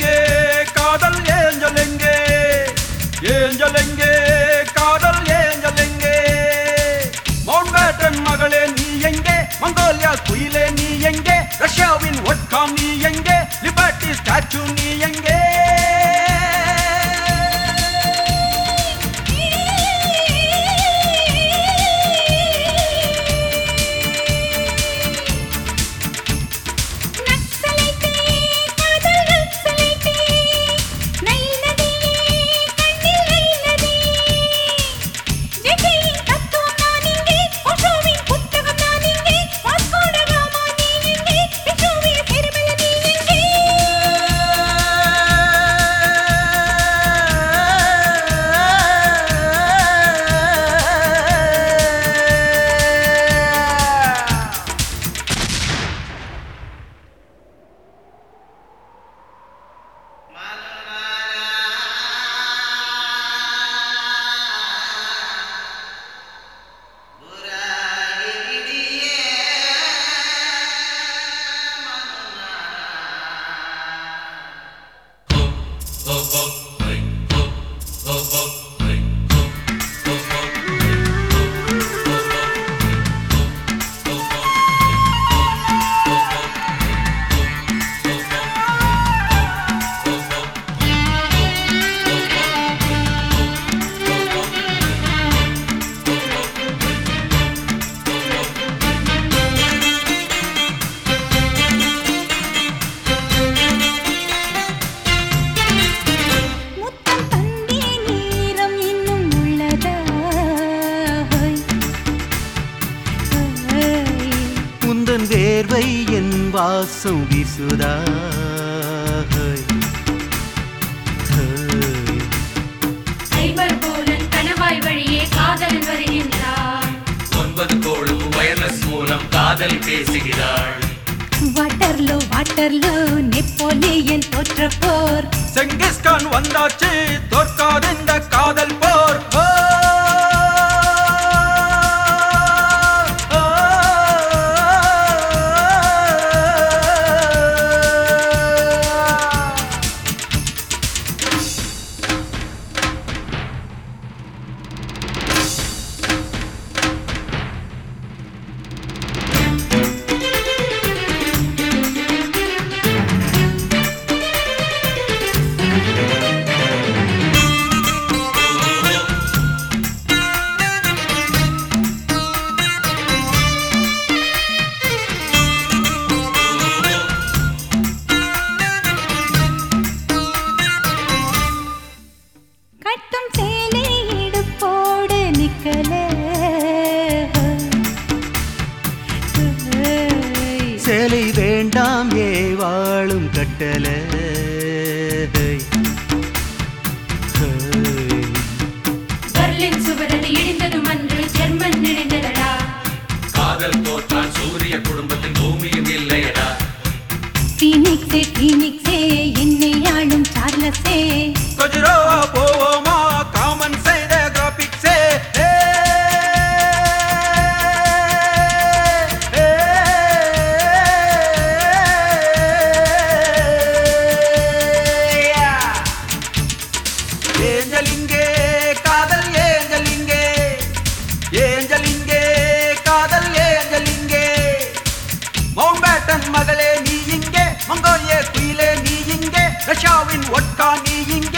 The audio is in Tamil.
எங்கே காதல் ஏஞ்சல் எங்கே ஏஞ்சல் எங்கே காதல் ஏஞ்சல் எங்கே மவுண்ட்பேட்டன் மகளே நீ எங்கே மங்கோலியா குயிலே நீ எங்கே ரஷ்யாவின் ஒட்காம் நீ எங்கே லிபர்ட்டி ஸ்டாச்சு நீ எங்கே நக்சலைட்டே காதல் நக்சலைட்டே நைல் நதியே கண்ணில் நைல் நதி ஜெகையின் தத்துவம் நான் இங்கே ஓஷோவின் புத்தகம் நான் இங்கே வாஸ்கோட காமா நீ எங்கே விக்டோரிய பெருமள நீ எங்கே முத்தம் தந்தே நீரம் இன்னும் உள்ளதா ஹோய் ஹோய் உந்தன் வேர்வை என் வாசம் வீசுதா ஹோய். ஹோய். ஐவர் போலன் கணவாய் வழியே காதலன் வருகின்றான் ஒன்பது கோளும் வயர்லெஸ் மூலம் காதல் பேசுகிறாள் வாட்டர்லோ வாட்டர்லோ நெப்போலியன் தோற்ற போர் செங்கிஸ்கான் வந்தாச்சு தோற்காது இந்த காதல் போர் ஓ, ஓ, ஓ. கட்டும் சேலை இடுப்போடு நிக்கல ஹோய். சேலை வேண்டாம் ஏ வாழும் கட்டல ஹோய். ஹோய். பெர்லின் சுவரது இடிந்ததும் அன்று ஜெர்மன் நினைந்ததடா காதல் தோற்றால் சூரிய குடும்பத்தின் பூமியும் இல்லையடா பீனிக்ஸே பீனிக்ஸே என்னை ஆளும் சார்லஸே கஜுரோவா போவோமா காமன் செய்த கிராபிக்ஸே ஏ, ஏ, ஏஞ்சல் இங்கே காதல் ஏஞ்சல் இங்கே ஏஞ்சல் இங்கே காதல் ஏஞ்சல் இங்கே மவுண்ட்பேட்டன் மகளே நீ இங்கே மங்கோலிய குயிலே நீ இங்கே ரஷ்யாவின் ஒட்கா நீ இங்கே